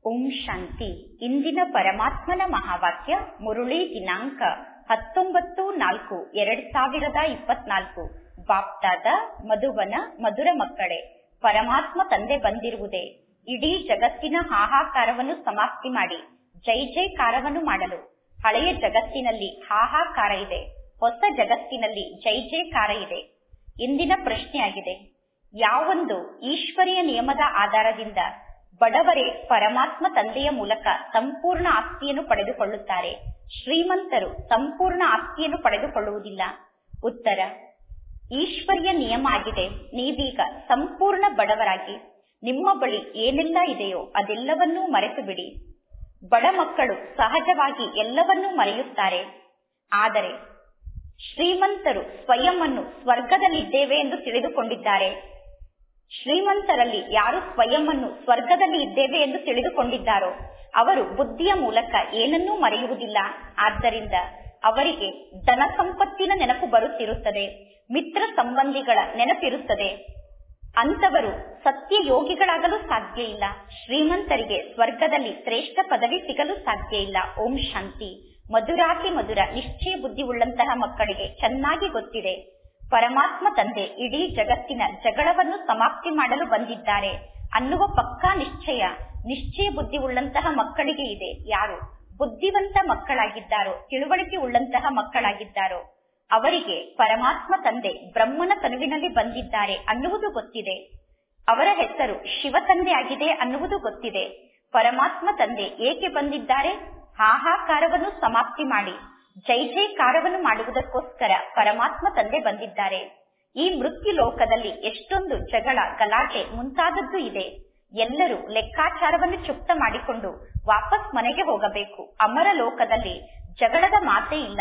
ಓಂ ಶಾಂತಿ ಇಂದಿನ ಪರಮಾತ್ಮನ ಮಹಾವಾಕ್ಯ ಮುರುಳಿ ದಿನಾಂಕ ಹತ್ತೊಂಬತ್ತು ನಾಲ್ಕು ಎರಡ್ ಸಾವಿರದ ಇಪ್ಪತ್ನಾಲ್ಕು ಬಾಪ್ದಾದ ಮಧುವನ ಮಧುರ ಮಕ್ಕಳೇ ಪರಮಾತ್ಮ ತಂದೆ ಬಂದಿರುವುದೇ ಇಡೀ ಜಗತ್ತಿನ ಹಾಹಾಕಾರವನ್ನು ಸಮಾಪ್ತಿ ಮಾಡಿ ಜೈ ಜೈಕಾರವನ್ನು ಮಾಡಲು ಹಳೆಯ ಜಗತ್ತಿನಲ್ಲಿ ಹಾಹಾಕಾರ ಇದೆ ಹೊಸ ಜಗತ್ತಿನಲ್ಲಿ ಜೈ ಜೈಕಾರ ಇದೆ ಇಂದಿನ ಪ್ರಶ್ನೆಯಾಗಿದೆ ಯಾವೊಂದು ಈಶ್ವರಿಯ ನಿಯಮದ ಆಧಾರದಿಂದ ಬಡವರೇ ಪರಮಾತ್ಮ ತಂದೆಯ ಮೂಲಕ ಸಂಪೂರ್ಣ ಆಸ್ತಿಯನ್ನು ಪಡೆದುಕೊಳ್ಳುತ್ತಾರೆ ಶ್ರೀಮಂತರು ಸಂಪೂರ್ಣ ಆಸ್ತಿಯನ್ನು ಪಡೆದುಕೊಳ್ಳುವುದಿಲ್ಲ ಉತ್ತರ ಈಶ್ವರಿಯ ನಿಯಮ ಆಗಿದೆ ನೀವೀಗ ಸಂಪೂರ್ಣ ಬಡವರಾಗಿ ನಿಮ್ಮ ಬಳಿ ಏನೆಲ್ಲ ಇದೆಯೋ ಅದೆಲ್ಲವನ್ನೂ ಮರೆತು ಬಿಡಿ ಬಡ ಮಕ್ಕಳು ಸಹಜವಾಗಿ ಎಲ್ಲವನ್ನೂ ಮರೆಯುತ್ತಾರೆ ಆದರೆ ಶ್ರೀಮಂತರು ಸ್ವಯಂ ಅನ್ನು ಸ್ವರ್ಗದಲ್ಲಿದ್ದೇವೆ ಎಂದು ತಿಳಿದುಕೊಂಡಿದ್ದಾರೆ ಶ್ರೀಮಂತರಲ್ಲಿ ಯಾರು ಸ್ವಯಂ ಅನ್ನು ಸ್ವರ್ಗದಲ್ಲಿ ಇದ್ದೇವೆ ಎಂದು ತಿಳಿದುಕೊಂಡಿದ್ದಾರೋ ಅವರು ಬುದ್ಧಿಯ ಮೂಲಕ ಏನನ್ನೂ ಮರೆಯುವುದಿಲ್ಲ ಆದ್ದರಿಂದ ಅವರಿಗೆ ಧನ ಸಂಪತ್ತಿನ ನೆನಪು ಬರುತ್ತಿರುತ್ತದೆ ಮಿತ್ರ ಸಂಬಂಧಿಗಳ ನೆನಪಿರುತ್ತದೆ ಅಂತವರು ಸತ್ಯ ಯೋಗಿಗಳಾಗಲು ಸಾಧ್ಯ ಇಲ್ಲ ಶ್ರೀಮಂತರಿಗೆ ಸ್ವರ್ಗದಲ್ಲಿ ಶ್ರೇಷ್ಠ ಪದವಿ ಸಿಗಲು ಸಾಧ್ಯ ಇಲ್ಲ ಓಂ ಶಾಂತಿ ಮಧುರಾತಿ ಮಧುರ ನಿಶ್ಚಯ ಬುದ್ಧಿ ಉಳ್ಳಂತಹ ಮಕ್ಕಳಿಗೆ ಚೆನ್ನಾಗಿ ಗೊತ್ತಿದೆ ಪರಮಾತ್ಮ ತಂದೆ ಇಡೀ ಜಗತ್ತಿನ ಜಗಳವನ್ನು ಸಮಾಪ್ತಿ ಮಾಡಲು ಬಂದಿದ್ದಾರೆ ಅನ್ನುವ ಪಕ್ಕಾ ನಿಶ್ಚಯ ನಿಶ್ಚಯ ಬುದ್ಧಿ ಉಳ್ಳಂತಹ ಮಕ್ಕಳಿಗೆ ಇದೆ ಯಾರು ಬುದ್ಧಿವಂತ ಮಕ್ಕಳಾಗಿದ್ದಾರೋ ತಿಳುವಳಿಕೆ ಉಳ್ಳಂತಹ ಮಕ್ಕಳಾಗಿದ್ದಾರೋ ಅವರಿಗೆ ಪರಮಾತ್ಮ ತಂದೆ ಬ್ರಹ್ಮನ ತನುವಿನಲ್ಲಿ ಬಂದಿದ್ದಾರೆ ಅನ್ನುವುದು ಗೊತ್ತಿದೆ ಅವರ ಹೆಸರು ಶಿವ ತಂದೆ ಆಗಿದೆ ಅನ್ನುವುದು ಗೊತ್ತಿದೆ ಪರಮಾತ್ಮ ತಂದೆ ಏಕೆ ಬಂದಿದ್ದಾರೆ ಹಾಹಾಕಾರವನ್ನು ಸಮಾಪ್ತಿ ಮಾಡಿ ಜೈ ಜೈಕಾರವನ್ನು ಮಾಡುವುದಕ್ಕೋಸ್ಕರ ಪರಮಾತ್ಮ ತಂದೆ ಬಂದಿದ್ದಾರೆ ಈ ಮೃತ್ಯು ಲೋಕದಲ್ಲಿ ಎಷ್ಟೊಂದು ಜಗಳ ಗಲಾಟೆ ಮುಂತಾದದ್ದು ಇದೆ ಎಲ್ಲರೂ ಲೆಕ್ಕಾಚಾರವನ್ನು ಚುಕ್ತ ಮಾಡಿಕೊಂಡು ವಾಪಸ್ ಮನೆಗೆ ಹೋಗಬೇಕು ಅಮರ ಲೋಕದಲ್ಲಿ ಜಗಳದ ಮಾತೇ ಇಲ್ಲ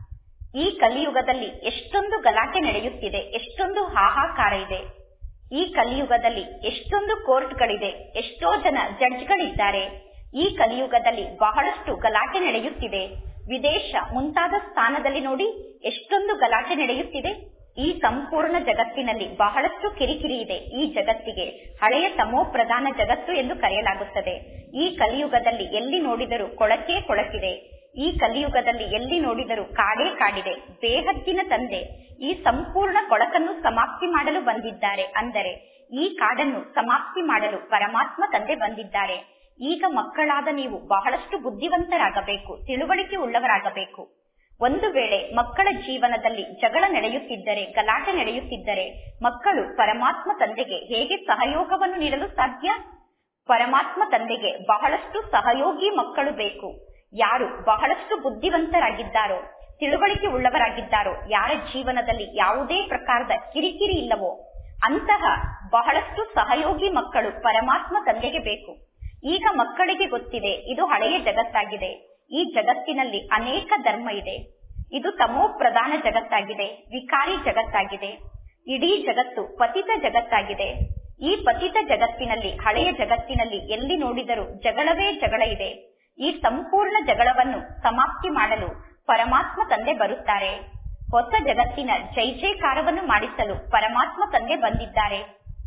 ಈ ಕಲಿಯುಗದಲ್ಲಿ ಎಷ್ಟೊಂದು ಗಲಾಟೆ ನಡೆಯುತ್ತಿದೆ ಎಷ್ಟೊಂದು ಹಾಹಾಕಾರ ಇದೆ ಈ ಕಲಿಯುಗದಲ್ಲಿ ಎಷ್ಟೊಂದು ಕೋರ್ಟ್ಗಳಿದೆ ಎಷ್ಟೋ ಜನ ಜಡ್ಜ್ಗಳಿದ್ದಾರೆ ಈ ಕಲಿಯುಗದಲ್ಲಿ ಬಹಳಷ್ಟು ಗಲಾಟೆ ನಡೆಯುತ್ತಿದೆ ವಿದೇಶ ಮುಂತಾದ ಸ್ಥಾನದಲ್ಲಿ ನೋಡಿ ಎಷ್ಟೊಂದು ಗಲಾಟೆ ನಡೆಯುತ್ತಿದೆ ಈ ಸಂಪೂರ್ಣ ಜಗತ್ತಿನಲ್ಲಿ ಬಹಳಷ್ಟು ಕಿರಿಕಿರಿ ಇದೆ ಈ ಜಗತ್ತಿಗೆ ಹಳೆಯ ತಮೋ ಪ್ರಧಾನ ಜಗತ್ತು ಎಂದು ಕರೆಯಲಾಗುತ್ತದೆ ಈ ಕಲಿಯುಗದಲ್ಲಿ ಎಲ್ಲಿ ನೋಡಿದರೂ ಕೊಳಕೆ ಕೊಳಕಿದೆ ಈ ಕಲಿಯುಗದಲ್ಲಿ ಎಲ್ಲಿ ನೋಡಿದರೂ ಕಾಡೇ ಕಾಡಿದೆ ಬೇಹದ್ದಿನ ತಂದೆ ಈ ಸಂಪೂರ್ಣ ಕೊಳಕನ್ನು ಸಮಾಪ್ತಿ ಮಾಡಲು ಬಂದಿದ್ದಾರೆ ಅಂದರೆ ಈ ಕಾಡನ್ನು ಸಮಾಪ್ತಿ ಮಾಡಲು ಪರಮಾತ್ಮ ತಂದೆ ಬಂದಿದ್ದಾರೆ ಈಗ ಮಕ್ಕಳಾದ ನೀವು ಬಹಳಷ್ಟು ಬುದ್ಧಿವಂತರಾಗಬೇಕು ತಿಳುವಳಿಕೆ ಉಳ್ಳವರಾಗಬೇಕು ಒಂದು ವೇಳೆ ಮಕ್ಕಳ ಜೀವನದಲ್ಲಿ ಜಗಳ ನಡೆಯುತ್ತಿದ್ದರೆ ಗಲಾಟೆ ನಡೆಯುತ್ತಿದ್ದರೆ ಮಕ್ಕಳು ಪರಮಾತ್ಮ ತಂದೆಗೆ ಹೇಗೆ ಸಹಯೋಗವನ್ನು ನೀಡಲು ಸಾಧ್ಯ ಪರಮಾತ್ಮ ತಂದೆಗೆ ಬಹಳಷ್ಟು ಸಹಯೋಗಿ ಮಕ್ಕಳು ಬೇಕು ಯಾರು ಬಹಳಷ್ಟು ಬುದ್ಧಿವಂತರಾಗಿದ್ದಾರೋ ತಿಳುವಳಿಕೆ ಉಳ್ಳವರಾಗಿದ್ದಾರೋ ಯಾರ ಜೀವನದಲ್ಲಿ ಯಾವುದೇ ಪ್ರಕಾರದ ಕಿರಿಕಿರಿ ಇಲ್ಲವೋ ಅಂತಹ ಬಹಳಷ್ಟು ಸಹಯೋಗಿ ಮಕ್ಕಳು ಪರಮಾತ್ಮ ತಂದೆಗೆ ಬೇಕು ಈಗ ಮಕ್ಕಳಿಗೆ ಗೊತ್ತಿದೆ ಇದು ಹಳೆಯ ಜಗತ್ತಾಗಿದೆ ಈ ಜಗತ್ತಿನಲ್ಲಿ ಅನೇಕ ಧರ್ಮ ಇದೆ ಇದು ತಮೋ ಪ್ರಧಾನ ಜಗತ್ತಾಗಿದೆ ವಿಕಾರಿ ಜಗತ್ತಾಗಿದೆ ಇಡೀ ಜಗತ್ತು ಪತಿತ ಜಗತ್ತಾಗಿದೆ ಈ ಪತಿತ ಜಗತ್ತಿನಲ್ಲಿ ಹಳೆಯ ಜಗತ್ತಿನಲ್ಲಿ ಎಲ್ಲಿ ನೋಡಿದರೂ ಜಗಳವೇ ಜಗಳ ಇದೆ ಈ ಸಂಪೂರ್ಣ ಜಗಳವನ್ನು ಸಮಾಪ್ತಿ ಮಾಡಲು ಪರಮಾತ್ಮ ತಂದೆ ಬರುತ್ತಾರೆ ಹೊಸ ಜಗತ್ತಿನ ಜೈ ಜೈಕಾರವನ್ನು ಮಾಡಿಸಲು ಪರಮಾತ್ಮ ತಂದೆ ಬಂದಿದ್ದಾರೆ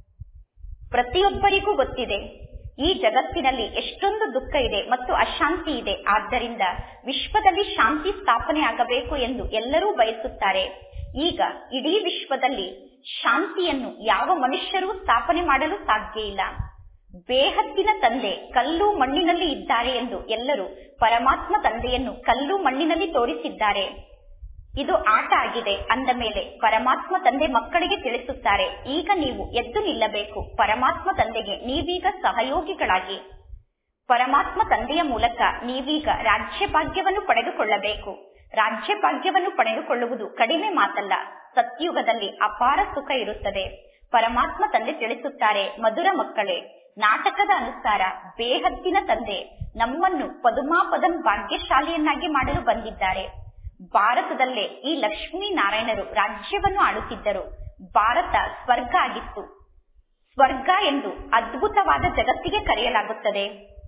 ಪ್ರತಿಯೊಬ್ಬರಿಗೂ ಗೊತ್ತಿದೆ ಈ ಜಗತ್ತಿನಲ್ಲಿ ಎಷ್ಟೊಂದು ದುಃಖ ಇದೆ ಮತ್ತು ಅಶಾಂತಿ ಇದೆ ಆದ್ದರಿಂದ ವಿಶ್ವದಲ್ಲಿ ಶಾಂತಿ ಸ್ಥಾಪನೆ ಆಗಬೇಕು ಎಂದು ಎಲ್ಲರೂ ಬಯಸುತ್ತಾರೆ ಈಗ ಇಡೀ ವಿಶ್ವದಲ್ಲಿ ಶಾಂತಿಯನ್ನು ಯಾವ ಮನುಷ್ಯರೂ ಸ್ಥಾಪನೆ ಮಾಡಲು ಸಾಧ್ಯ ಇಲ್ಲ ಬೇಹದ್ದಿನ ತಂದೆ ಕಲ್ಲು ಮಣ್ಣಿನಲ್ಲಿ ಇದ್ದಾರೆ ಎಂದು ಎಲ್ಲರೂ ಪರಮಾತ್ಮ ತಂದೆಯನ್ನು ಕಲ್ಲು ಮಣ್ಣಿನಲ್ಲಿ ತೋರಿಸಿದ್ದಾರೆ ಇದು ಆಟ ಆಗಿದೆ ಅಂದ ಮೇಲೆ ಪರಮಾತ್ಮ ತಂದೆ ಮಕ್ಕಳಿಗೆ ತಿಳಿಸುತ್ತಾರೆ ಈಗ ನೀವು ಎದ್ದು ನಿಲ್ಲಬೇಕು ಪರಮಾತ್ಮ ತಂದೆಗೆ ನೀವೀಗ ಸಹಯೋಗಿಗಳಾಗಿ ಪರಮಾತ್ಮ ತಂದೆಯ ಮೂಲಕ ನೀವೀಗ ರಾಜ್ಯ ಭಾಗ್ಯವನ್ನು ಪಡೆದುಕೊಳ್ಳಬೇಕು ರಾಜ್ಯ ಭಾಗ್ಯವನ್ನು ಪಡೆದುಕೊಳ್ಳುವುದು ಕಡಿಮೆ ಮಾತಲ್ಲ ಸತ್ಯುಗದಲ್ಲಿ ಅಪಾರ ಸುಖ ಇರುತ್ತದೆ ಪರಮಾತ್ಮ ತಂದೆ ತಿಳಿಸುತ್ತಾರೆ ಮಧುರ ಮಕ್ಕಳೇ ನಾಟಕದ ಅನುಸಾರ ಬೇಹದ್ದಿನ ತಂದೆ ನಮ್ಮನ್ನು ಪದುಮಾಪದಂ ಭಾಗ್ಯಶಾಲಿಯನ್ನಾಗಿ ಮಾಡಲು ಬಂದಿದ್ದಾರೆ ಭಾರತದಲ್ಲೇ ಈ ಲಕ್ಷ್ಮೀ ನಾರಾಯಣರು ರಾಜ್ಯವನ್ನು ಆಳುತ್ತಿದ್ದರು ಭಾರತ ಸ್ವರ್ಗ ಆಗಿತ್ತು ಸ್ವರ್ಗ ಎಂದು ಅದ್ಭುತವಾದ ಜಗತ್ತಿಗೆ ಕರೆಯಲಾಗುತ್ತದೆ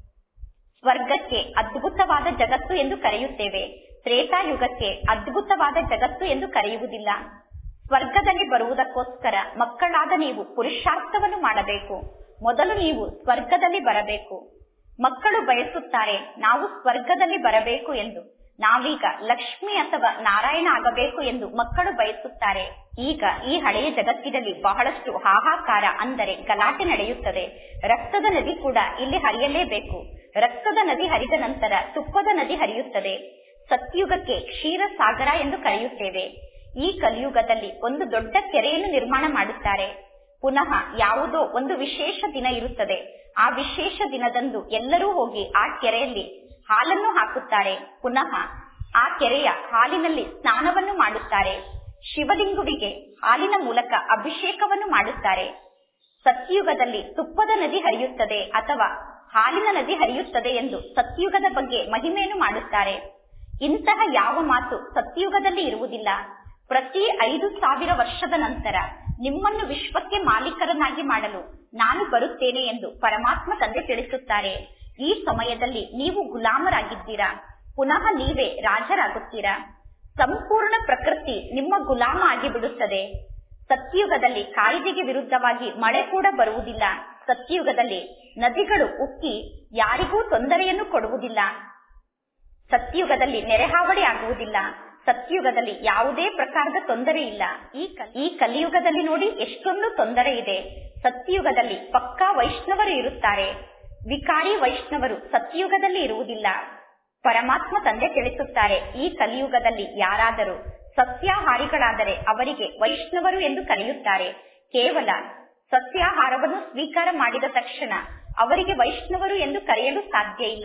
ಸ್ವರ್ಗಕ್ಕೆ ಅದ್ಭುತವಾದ ಜಗತ್ತು ಎಂದು ಕರೆಯುತ್ತೇವೆ ತ್ರೇತಾಯುಗಕ್ಕೆ ಅದ್ಭುತವಾದ ಜಗತ್ತು ಎಂದು ಕರೆಯುವುದಿಲ್ಲ ಸ್ವರ್ಗದಲ್ಲಿ ಬರುವುದಕ್ಕೋಸ್ಕರ ಮಕ್ಕಳಾದ ನೀವು ಪುರುಷಾರ್ಥವನ್ನು ಮಾಡಬೇಕು ಮೊದಲು ನೀವು ಸ್ವರ್ಗದಲ್ಲಿ ಬರಬೇಕು ಮಕ್ಕಳು ಬಯಸುತ್ತಾರೆ ನಾವು ಸ್ವರ್ಗದಲ್ಲಿ ಬರಬೇಕು ಎಂದು ನಾವೀಗ ಲಕ್ಷ್ಮಿ ಅಥವಾ ನಾರಾಯಣ ಆಗಬೇಕು ಎಂದು ಮಕ್ಕಳು ಬಯಸುತ್ತಾರೆ ಈಗ ಈ ಹಳೆಯ ಜಗತ್ತಿನಲ್ಲಿ ಬಹಳಷ್ಟು ಹಾಹಾಕಾರ ಅಂದರೆ ಗಲಾಟೆ ನಡೆಯುತ್ತದೆ ರಕ್ತದ ನದಿ ಕೂಡ ಇಲ್ಲಿ ಹರಿಯಲೇಬೇಕು ರಕ್ತದ ನದಿ ಹರಿದ ನಂತರ ತುಪ್ಪದ ನದಿ ಹರಿಯುತ್ತದೆ ಸತ್ಯುಗಕ್ಕೆ ಕ್ಷೀರ ಸಾಗರ ಎಂದು ಕರೆಯುತ್ತೇವೆ ಈ ಕಲಿಯುಗದಲ್ಲಿ ಒಂದು ದೊಡ್ಡ ಕೆರೆಯನ್ನು ನಿರ್ಮಾಣ ಮಾಡುತ್ತಾರೆ ಪುನಃ ಯಾವುದೋ ಒಂದು ವಿಶೇಷ ದಿನ ಇರುತ್ತದೆ ಆ ವಿಶೇಷ ದಿನದಂದು ಎಲ್ಲರೂ ಹೋಗಿ ಆ ಕೆರೆಯಲ್ಲಿ ಹಾಲನ್ನು ಹಾಕುತ್ತಾರೆ ಪುನಃ ಆ ಕೆರೆಯ ಹಾಲಿನಲ್ಲಿ ಸ್ನಾನವನ್ನು ಮಾಡುತ್ತಾರೆ ಶಿವಲಿಂಗುವಿಗೆ ಹಾಲಿನ ಮೂಲಕ ಅಭಿಷೇಕವನ್ನು ಮಾಡುತ್ತಾರೆ ಸತ್ಯುಗದಲ್ಲಿ ತುಪ್ಪದ ನದಿ ಹರಿಯುತ್ತದೆ ಅಥವಾ ಹಾಲಿನ ನದಿ ಹರಿಯುತ್ತದೆ ಎಂದು ಸತ್ಯುಗದ ಬಗ್ಗೆ ಮಹಿಮೆಯನ್ನು ಮಾಡುತ್ತಾರೆ ಇಂತಹ ಯಾವ ಮಾತು ಸತ್ಯುಗದಲ್ಲಿ ಇರುವುದಿಲ್ಲ ಪ್ರತಿ ಐದು ಸಾವಿರ ವರ್ಷದ ನಂತರ ನಿಮ್ಮನ್ನು ವಿಶ್ವಕ್ಕೆ ಮಾಲೀಕರನ್ನಾಗಿ ಮಾಡಲು ನಾನು ಬರುತ್ತೇನೆ ಎಂದು ಪರಮಾತ್ಮ ತಂದೆ ತಿಳಿಸುತ್ತಾರೆ ಈ ಸಮಯದಲ್ಲಿ ನೀವು ಗುಲಾಮರಾಗಿದ್ದೀರಾ ಪುನಃ ನೀವೇ ರಾಜರಾಗುತ್ತೀರಾ ಸಂಪೂರ್ಣ ಪ್ರಕೃತಿ ನಿಮ್ಮ ಗುಲಾಮ ಆಗಿ ಬಿಡುತ್ತದೆ ಸತ್ಯುಗದಲ್ಲಿ ಕಾಯ್ದೆಗೆ ವಿರುದ್ಧವಾಗಿ ಮಳೆ ಕೂಡ ಬರುವುದಿಲ್ಲ ಸತ್ಯುಗದಲ್ಲಿ ನದಿಗಳು ಉಕ್ಕಿ ಯಾರಿಗೂ ತೊಂದರೆಯನ್ನು ಕೊಡುವುದಿಲ್ಲ ಸತ್ಯುಗದಲ್ಲಿ ನೆರೆಹಾವಳಿ ಆಗುವುದಿಲ್ಲ ಸತ್ಯುಗದಲ್ಲಿ ಯಾವುದೇ ಪ್ರಕಾರದ ತೊಂದರೆ ಇಲ್ಲ ಈ ಈ ಕಲಿಯುಗದಲ್ಲಿ ನೋಡಿ ಎಷ್ಟೊಂದು ತೊಂದರೆ ಇದೆ ಸತ್ಯುಗದಲ್ಲಿ ಪಕ್ಕಾ ವೈಷ್ಣವರು ಇರುತ್ತಾರೆ ವಿಕಾರಿ ವೈಷ್ಣವರು ಸತ್ಯುಗದಲ್ಲಿ ಇರುವುದಿಲ್ಲ ಪರಮಾತ್ಮ ತಂದೆ ತಿಳಿಸುತ್ತಾರೆ ಈ ಕಲಿಯುಗದಲ್ಲಿ ಯಾರಾದರೂ ಸಸ್ಯಾಹಾರಿಗಳಾದರೆ ಅವರಿಗೆ ವೈಷ್ಣವರು ಎಂದು ಕರೆಯುತ್ತಾರೆ ಕೇವಲ ಸಸ್ಯಾಹಾರವನ್ನು ಸ್ವೀಕಾರ ಮಾಡಿದ ತಕ್ಷಣ ಅವರಿಗೆ ವೈಷ್ಣವರು ಎಂದು ಕರೆಯಲು ಸಾಧ್ಯ ಇಲ್ಲ